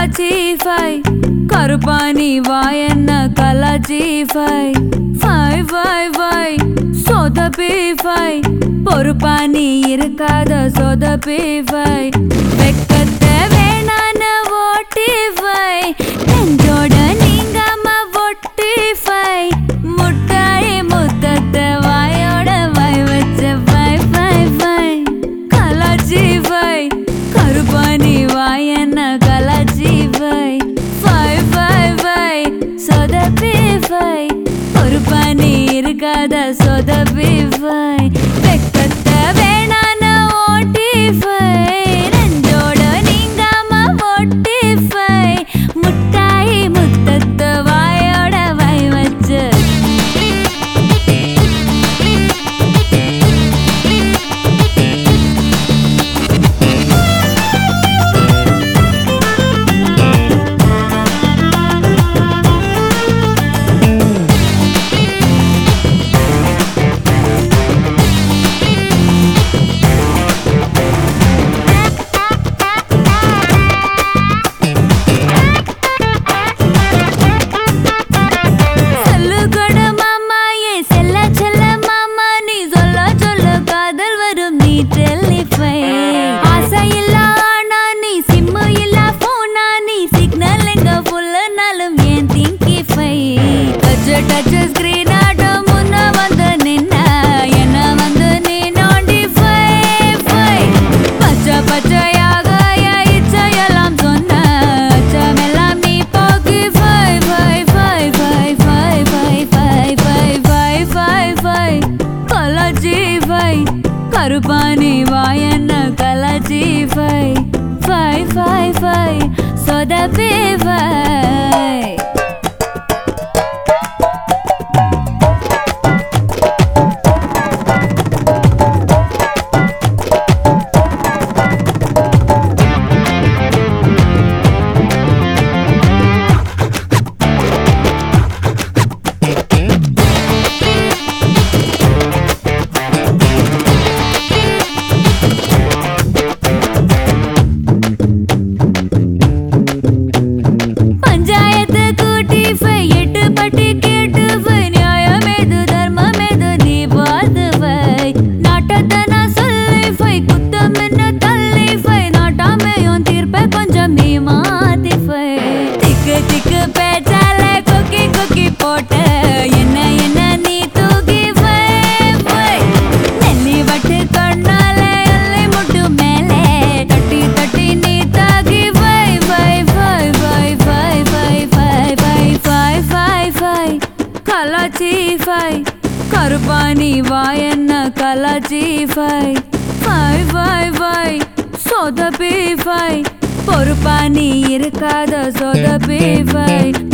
கலாச்சி ஃபை கருப்பாணி வாயன்ன கலாச்சி ஃபை ஃபை ஃபை ஃபை சொதப்பி ஃபை பொறுப்பாணி இருக்காத சொதப்பி ஃபை வெக்கத்தை வேணான ஓட்டி ஃபை நெஞ்சோட நீங்காம ஒட்டி ஃபை முட்டாய் முத்தத்தை வாயோட வாய் வச்ச ஃபை ஃபை ஃபை கலாச்சி ஃபை கருப்பாணி வாயன்ன கலாச்சி ஃபை ஃபை ஃபை ஃபை சொதப்பி ஃபை பொறுப்பாணி இருக்காத சொதப்பி ஃபை வெக்கத்தை வேணான ஓட்டி ஃபை நெஞ்சோட நீங்காம ஒட்டி ஃபை முட்டாய் முத்தத்தை வாயோட வாய் வச்சு சொல்லு கொடு மாமா ஏன் செல்ல செல்ல மாமா நீ சொல்ல சொல்ல காதல் வரும் நீ டெலிஃபை ஆசை இல்ல ஆனா நீ சிம்மு இல்ல போனா நீ சிக்னல் எங்க ஃபுல்லுனாலும் ஏன் திங்கிஃபை டச் டச் ஸ்கிரீன் ஆட்டம் முன்ன வந்து நின்ன என்ன வந்து நீ நோண்டி ஃபை ஃபை பச்சை பச்சையாக என் இச்சையெல்லாம் சொன்ன அச்சமெல்லாம் நீ போக்கி ஃபை ஃபை ஃபை ஃபை ஃபை ஃபை ஃபை ஃபை ஃபை ஃபை ஃபை கலாச்சி ஃபை கருப்பாணி வாயன்ன கலாச்சி ஃபை ஃபை ஃபை ஃபை சொதப்பி ஃபை பஞ்சாயத்து கூட்டி ஃபை எட்டு பட்டி கேட்டு ஃபை நியாயம் எது தர்மம் எது நீ பார்த்து ஃபை நாட்டத்தை நான் சொல்லி ஃபை குத்தம் என்ன தள்ளி ஃபை நாட்டாமையும் தீர்ப்ப கொஞ்சம் நீ மாத்தி ஃபை திக்கு திக்கு பேச்சால கொக்கி கொக்கி போட்ட என்ன என்ன நீ தூக்கி ஃபை ஃபை நெல்லி வட்டு கண்ணால எல்லை முட்டு மேலே தட்டி தட்டி நீ தாக்கி ஃபை ஃபை ஃபை ஃபை ஃபை ஃபை ஃபை ஃபை ஃபை ஃபை ஃபை கலாச்சி ஃபை கருப்பாணி வாயன்ன கலாச்சி ஃபை ஃபை ஃபை ஃபை சொதப்பி ஃபை பொறுப்பாணி இருக்காத சொதப்பி ஃபை